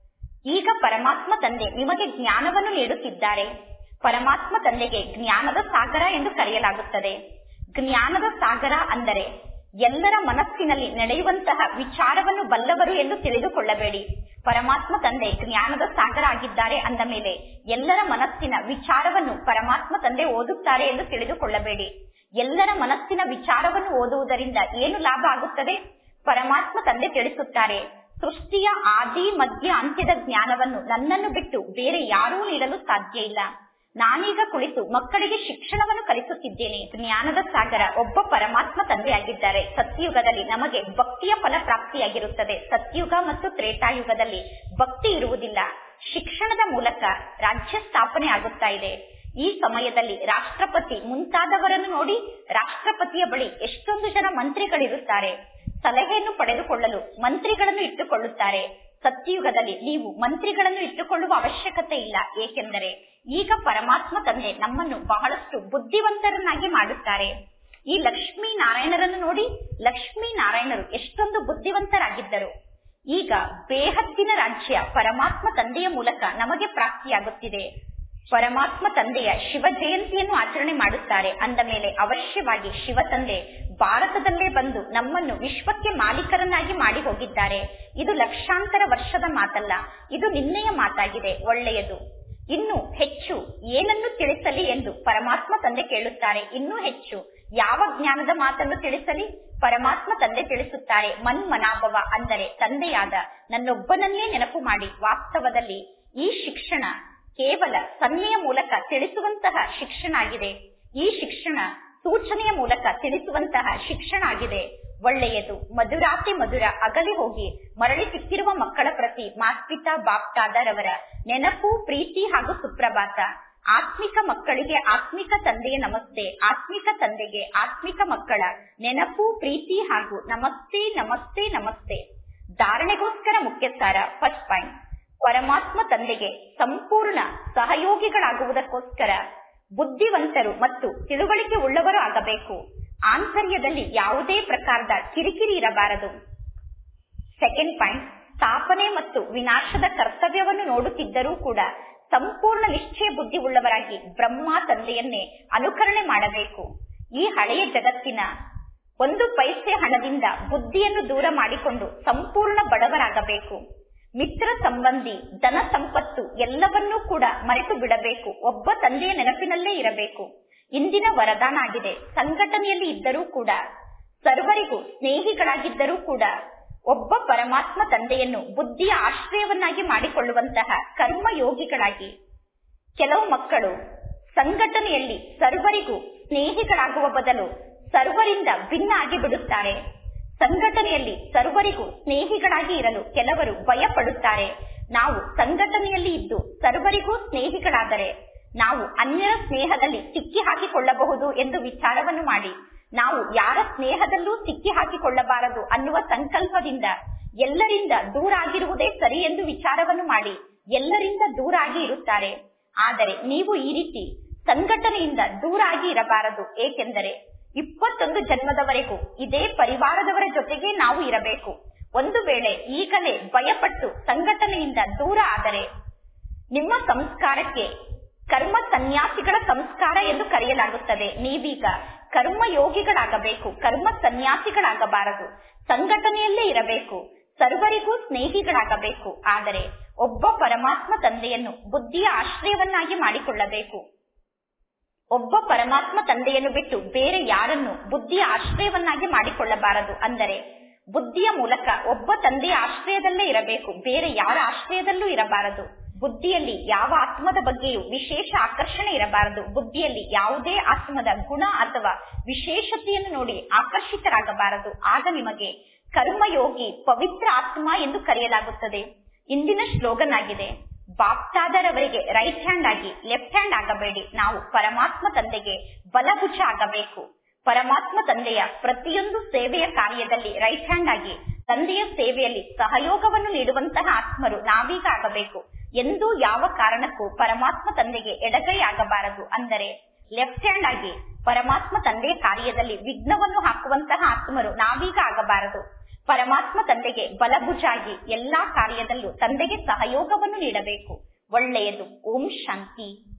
ಈಗ ಪರಮಾತ್ಮ ತಂದೆ ನಿಮಗೆ ಜ್ಞಾನವನ್ನು ನೀಡುತ್ತಿದ್ದಾರೆ ಪರಮಾತ್ಮ ತಂದೆಗೆ ಜ್ಞಾನದ ಸಾಗರ ಎಂದು ಕರೆಯಲಾಗುತ್ತದೆ ಜ್ಞಾನದ ಸಾಗರ ಅಂದರೆ ಎಲ್ಲರ ಮನಸ್ಸಿನಲ್ಲಿ ನಡೆಯುವಂತಹ ವಿಚಾರವನ್ನು ಬಲ್ಲವರು ಎಂದು ತಿಳಿದುಕೊಳ್ಳಬೇಡಿ ಪರಮಾತ್ಮ ತಂದೆ ಜ್ಞಾನದ ಸಾಗರ ಆಗಿದ್ದಾರೆ ಅಂದ ಮೇಲೆ ಎಲ್ಲರ ಮನಸ್ಸಿನ ವಿಚಾರವನ್ನು ಪರಮಾತ್ಮ ತಂದೆ ಓದುತ್ತಾರೆ ಎಂದು ತಿಳಿದುಕೊಳ್ಳಬೇಡಿ ಎಲ್ಲರ ಮನಸ್ಸಿನ ವಿಚಾರವನ್ನು ಓದುವುದರಿಂದ ಏನು ಲಾಭ ಆಗುತ್ತದೆ ಪರಮಾತ್ಮ ತಂದೆ ತಿಳಿಸುತ್ತಾರೆ ಸೃಷ್ಟಿಯ ಆದಿ ಮಧ್ಯ ಅಂತ್ಯದ ಜ್ಞಾನವನ್ನು ನನ್ನನ್ನು ಬಿಟ್ಟು ಬೇರೆ ಯಾರೂ ನೀಡಲು ಸಾಧ್ಯ ಇಲ್ಲ ನಾನೀಗ ಕುಳಿತು ಮಕ್ಕಳಿಗೆ ಶಿಕ್ಷಣವನ್ನು ಕಲಿಸುತ್ತಿದ್ದೇನೆ ಜ್ಞಾನದ ಸಾಗರ ಒಬ್ಬ ಪರಮಾತ್ಮ ತಂದೆಯಾಗಿದ್ದಾರೆ ಸತ್ಯಯುಗದಲ್ಲಿ ನಮಗೆ ಭಕ್ತಿಯ ಫಲ ಪ್ರಾಪ್ತಿಯಾಗಿರುತ್ತದೆ ಸತ್ಯುಗ ಮತ್ತು ತ್ರೇತಾಯುಗದಲ್ಲಿ ಭಕ್ತಿ ಇರುವುದಿಲ್ಲ ಶಿಕ್ಷಣದ ಮೂಲಕ ರಾಜ್ಯ ಸ್ಥಾಪನೆ ಆಗುತ್ತಾ ಇದೆ ಈ ಸಮಯದಲ್ಲಿ ರಾಷ್ಟ್ರಪತಿ ಮುಂತಾದವರನ್ನು ನೋಡಿ ರಾಷ್ಟ್ರಪತಿಯ ಬಳಿ ಎಷ್ಟೊಂದು ಜನ ಮಂತ್ರಿಗಳಿರುತ್ತಾರೆ ಸಲಹೆಯನ್ನು ಪಡೆದುಕೊಳ್ಳಲು ಮಂತ್ರಿಗಳನ್ನು ಇಟ್ಟುಕೊಳ್ಳುತ್ತಾರೆ ಸತ್ಯಯುಗದಲ್ಲಿ ನೀವು ಮಂತ್ರಿಗಳನ್ನು ಇಟ್ಟುಕೊಳ್ಳುವ ಅವಶ್ಯಕತೆ ಇಲ್ಲ ಏಕೆಂದರೆ ಈಗ ಪರಮಾತ್ಮ ತಂದೆ ನಮ್ಮನ್ನು ಬಹಳಷ್ಟು ಬುದ್ಧಿವಂತರನ್ನಾಗಿ ಮಾಡುತ್ತಾರೆ ಈ ಲಕ್ಷ್ಮೀ ನಾರಾಯಣರನ್ನು ನೋಡಿ ಲಕ್ಷ್ಮೀ ನಾರಾಯಣರು ಎಷ್ಟೊಂದು ಬುದ್ಧಿವಂತರಾಗಿದ್ದರು ಈಗ ಬೇಹದ್ದಿನ ರಾಜ್ಯ ಪರಮಾತ್ಮ ತಂದೆಯ ಮೂಲಕ ನಮಗೆ ಪ್ರಾಪ್ತಿಯಾಗುತ್ತಿದೆ ಪರಮಾತ್ಮ ತಂದೆಯ ಶಿವ ಜಯಂತಿಯನ್ನು ಆಚರಣೆ ಮಾಡುತ್ತಾರೆ ಅಂದ ಮೇಲೆ ಅವಶ್ಯವಾಗಿ ಶಿವ ತಂದೆ ಭಾರತದಲ್ಲೇ ಬಂದು ನಮ್ಮನ್ನು ವಿಶ್ವಕ್ಕೆ ಮಾಲೀಕರನ್ನಾಗಿ ಮಾಡಿ ಹೋಗಿದ್ದಾರೆ ಇದು ಲಕ್ಷಾಂತರ ವರ್ಷದ ಮಾತಲ್ಲ ಇದು ನಿನ್ನೆಯ ಮಾತಾಗಿದೆ ಒಳ್ಳೆಯದು ಇನ್ನು ಹೆಚ್ಚು ಏನನ್ನು ತಿಳಿಸಲಿ ಎಂದು ಪರಮಾತ್ಮ ತಂದೆ ಕೇಳುತ್ತಾರೆ ಇನ್ನೂ ಹೆಚ್ಚು ಯಾವ ಜ್ಞಾನದ ಮಾತನ್ನು ತಿಳಿಸಲಿ ಪರಮಾತ್ಮ ತಂದೆ ತಿಳಿಸುತ್ತಾರೆ ಮನ್ಮನಾಭವ ಅಂದರೆ ತಂದೆಯಾದ ನನ್ನೊಬ್ಬನನ್ನೇ ನೆನಪು ಮಾಡಿ ವಾಸ್ತವದಲ್ಲಿ ಈ ಶಿಕ್ಷಣ ಕೇವಲ ಸನ್ನೆಯ ಮೂಲಕ ತಿಳಿಸುವಂತಹ ಶಿಕ್ಷಣ ಆಗಿದೆ ಈ ಶಿಕ್ಷಣ ಸೂಚನೆಯ ಮೂಲಕ ತಿಳಿಸುವಂತಹ ಶಿಕ್ಷಣ ಆಗಿದೆ ಒಳ್ಳೆಯದು ಮಧುರಾತಿ ಮಧುರ ಅಗಲಿ ಹೋಗಿ ಮರಳಿ ಸಿಕ್ಕಿರುವ ಮಕ್ಕಳ ಪ್ರತಿ ಮಾಸ್ಪಿತಾ ಬಾಪ್ಟಾದರವರ ನೆನಪು ಪ್ರೀತಿ ಹಾಗೂ ಸುಪ್ರಭಾತ ಆತ್ಮಿಕ ಮಕ್ಕಳಿಗೆ ಆತ್ಮಿಕ ತಂದೆಯ ನಮಸ್ತೆ ಆತ್ಮಿಕ ತಂದೆಗೆ ಆತ್ಮಿಕ ಮಕ್ಕಳ ನೆನಪು ಪ್ರೀತಿ ಹಾಗೂ ನಮಸ್ತೆ ನಮಸ್ತೆ ನಮಸ್ತೆ ಧಾರಣೆಗೋಸ್ಕರ ಮುಖ್ಯ ಸಾರ ಫಸ್ಟ್ ಪಾಯಿಂಟ್ ಪರಮಾತ್ಮ ತಂದೆಗೆ ಸಂಪೂರ್ಣ ಸಹಯೋಗಿಗಳಾಗುವುದಕ್ಕೋಸ್ಕರ ಬುದ್ಧಿವಂತರು ಮತ್ತು ತಿಳುವಳಿಕೆ ಉಳ್ಳವರು ಆಗಬೇಕು ಆಂತರ್ಯದಲ್ಲಿ ಯಾವುದೇ ಪ್ರಕಾರದ ಕಿರಿಕಿರಿ ಇರಬಾರದು ಸೆಕೆಂಡ್ ಪಾಯಿಂಟ್ ಸ್ಥಾಪನೆ ಮತ್ತು ವಿನಾಶದ ಕರ್ತವ್ಯವನ್ನು ನೋಡುತ್ತಿದ್ದರೂ ಕೂಡ ಸಂಪೂರ್ಣ ನಿಶ್ಚಯ ಬುದ್ಧಿ ಉಳ್ಳವರಾಗಿ ಬ್ರಹ್ಮ ತಂದೆಯನ್ನೇ ಅನುಕರಣೆ ಮಾಡಬೇಕು ಈ ಹಳೆಯ ಜಗತ್ತಿನ ಒಂದು ಪೈಸೆ ಹಣದಿಂದ ಬುದ್ಧಿಯನ್ನು ದೂರ ಮಾಡಿಕೊಂಡು ಸಂಪೂರ್ಣ ಬಡವರಾಗಬೇಕು ಮಿತ್ರ ಸಂಬಂಧಿ ಧನ ಸಂಪತ್ತು ಎಲ್ಲವನ್ನೂ ಕೂಡ ಮರೆತು ಬಿಡಬೇಕು ಒಬ್ಬ ತಂದೆಯ ನೆನಪಿನಲ್ಲೇ ಇರಬೇಕು ಇಂದಿನ ವರದಾನ ಆಗಿದೆ ಸಂಘಟನೆಯಲ್ಲಿ ಇದ್ದರೂ ಕೂಡ ಸರ್ವರಿಗೂ ಸ್ನೇಹಿಗಳಾಗಿದ್ದರೂ ಕೂಡ ಒಬ್ಬ ಪರಮಾತ್ಮ ತಂದೆಯನ್ನು ಬುದ್ಧಿಯ ಆಶ್ರಯವನ್ನಾಗಿ ಮಾಡಿಕೊಳ್ಳುವಂತಹ ಕರ್ಮಯೋಗಿಗಳಾಗಿ ಕೆಲವು ಮಕ್ಕಳು ಸಂಘಟನೆಯಲ್ಲಿ ಸರ್ವರಿಗೂ ಸ್ನೇಹಿಗಳಾಗುವ ಬದಲು ಸರ್ವರಿಂದ ಭಿನ್ನ ಆಗಿ ಬಿಡುತ್ತಾರೆ ಸಂಘಟನೆಯಲ್ಲಿ ಸರ್ವರಿಗೂ ಸ್ನೇಹಿಗಳಾಗಿ ಇರಲು ಕೆಲವರು ಭಯ ಪಡುತ್ತಾರೆ ನಾವು ಸಂಘಟನೆಯಲ್ಲಿ ಇದ್ದು ಸರ್ವರಿಗೂ ಸ್ನೇಹಿಗಳಾದರೆ ನಾವು ಅನ್ಯರ ಸ್ನೇಹದಲ್ಲಿ ಸಿಕ್ಕಿ ಹಾಕಿಕೊಳ್ಳಬಹುದು ಎಂದು ವಿಚಾರವನ್ನು ಮಾಡಿ ನಾವು ಯಾರ ಸ್ನೇಹದಲ್ಲೂ ಸಿಕ್ಕಿ ಹಾಕಿಕೊಳ್ಳಬಾರದು ಅನ್ನುವ ಸಂಕಲ್ಪದಿಂದ ಎಲ್ಲರಿಂದ ದೂರ ಆಗಿರುವುದೇ ಸರಿ ಎಂದು ವಿಚಾರವನ್ನು ಮಾಡಿ ಎಲ್ಲರಿಂದ ದೂರ ಆಗಿ ಇರುತ್ತಾರೆ ಆದರೆ ನೀವು ಈ ರೀತಿ ಸಂಘಟನೆಯಿಂದ ದೂರ ಆಗಿ ಇರಬಾರದು ಏಕೆಂದರೆ ಇಪ್ಪತ್ತೊಂದು ಜನ್ಮದವರೆಗೂ ಇದೇ ಪರಿವಾರದವರ ಜೊತೆಗೆ ನಾವು ಇರಬೇಕು ಒಂದು ವೇಳೆ ಈಗಲೇ ಭಯಪಟ್ಟು ಸಂಘಟನೆಯಿಂದ ದೂರ ಆದರೆ ನಿಮ್ಮ ಸಂಸ್ಕಾರಕ್ಕೆ ಕರ್ಮ ಸನ್ಯಾಸಿಗಳ ಸಂಸ್ಕಾರ ಎಂದು ಕರೆಯಲಾಗುತ್ತದೆ ನೀವೀಗ ಕರ್ಮಯೋಗಿಗಳಾಗಬೇಕು ಕರ್ಮ ಸನ್ಯಾಸಿಗಳಾಗಬಾರದು ಸಂಘಟನೆಯಲ್ಲೇ ಇರಬೇಕು ಸರ್ವರಿಗೂ ಸ್ನೇಹಿಗಳಾಗಬೇಕು ಆದರೆ ಒಬ್ಬ ಪರಮಾತ್ಮ ತಂದೆಯನ್ನು ಬುದ್ಧಿಯ ಆಶ್ರಯವನ್ನಾಗಿ ಮಾಡಿಕೊಳ್ಳಬೇಕು ಒಬ್ಬ ಪರಮಾತ್ಮ ತಂದೆಯನ್ನು ಬಿಟ್ಟು ಬೇರೆ ಯಾರನ್ನು ಬುದ್ಧಿಯ ಆಶ್ರಯವನ್ನಾಗಿ ಮಾಡಿಕೊಳ್ಳಬಾರದು ಅಂದರೆ ಬುದ್ಧಿಯ ಮೂಲಕ ಒಬ್ಬ ತಂದೆಯ ಆಶ್ರಯದಲ್ಲೇ ಇರಬೇಕು ಬೇರೆ ಯಾರ ಆಶ್ರಯದಲ್ಲೂ ಇರಬಾರದು ಬುದ್ಧಿಯಲ್ಲಿ ಯಾವ ಆತ್ಮದ ಬಗ್ಗೆಯೂ ವಿಶೇಷ ಆಕರ್ಷಣೆ ಇರಬಾರದು ಬುದ್ಧಿಯಲ್ಲಿ ಯಾವುದೇ ಆತ್ಮದ ಗುಣ ಅಥವಾ ವಿಶೇಷತೆಯನ್ನು ನೋಡಿ ಆಕರ್ಷಿತರಾಗಬಾರದು ಆಗ ನಿಮಗೆ ಕರ್ಮಯೋಗಿ ಪವಿತ್ರ ಆತ್ಮ ಎಂದು ಕರೆಯಲಾಗುತ್ತದೆ ಇಂದಿನ ಸ್ಲೋಗನ್ ಆಗಿದೆ ಬಾಪ್ತಾದರವರಿಗೆ ರೈಟ್ ಹ್ಯಾಂಡ್ ಆಗಿ ಲೆಫ್ಟ್ ಹ್ಯಾಂಡ್ ಆಗಬೇಡಿ ನಾವು ಪರಮಾತ್ಮ ತಂದೆಗೆ ಬಲಭುಜ ಆಗಬೇಕು ಪರಮಾತ್ಮ ತಂದೆಯ ಪ್ರತಿಯೊಂದು ಸೇವೆಯ ಕಾರ್ಯದಲ್ಲಿ ರೈಟ್ ಹ್ಯಾಂಡ್ ಆಗಿ ತಂದೆಯ ಸೇವೆಯಲ್ಲಿ ಸಹಯೋಗವನ್ನು ನೀಡುವಂತಹ ಆತ್ಮರು ನಾವೀಗ ಆಗಬೇಕು ಎಂದೂ ಯಾವ ಕಾರಣಕ್ಕೂ ಪರಮಾತ್ಮ ತಂದೆಗೆ ಎಡಗೈ ಆಗಬಾರದು ಅಂದರೆ ಲೆಫ್ಟ್ ಹ್ಯಾಂಡ್ ಆಗಿ ಪರಮಾತ್ಮ ತಂದೆಯ ಕಾರ್ಯದಲ್ಲಿ ವಿಘ್ನವನ್ನು ಹಾಕುವಂತಹ ಆತ್ಮರು ನಾವೀಗ ಆಗಬಾರದು ಪರಮಾತ್ಮ ತಂದೆಗೆ ಬಲಭುಜಾಗಿ ಎಲ್ಲಾ ಕಾರ್ಯದಲ್ಲೂ ತಂದೆಗೆ ಸಹಯೋಗವನ್ನು ನೀಡಬೇಕು ಒಳ್ಳೆಯದು ಓಂ ಶಾಂತಿ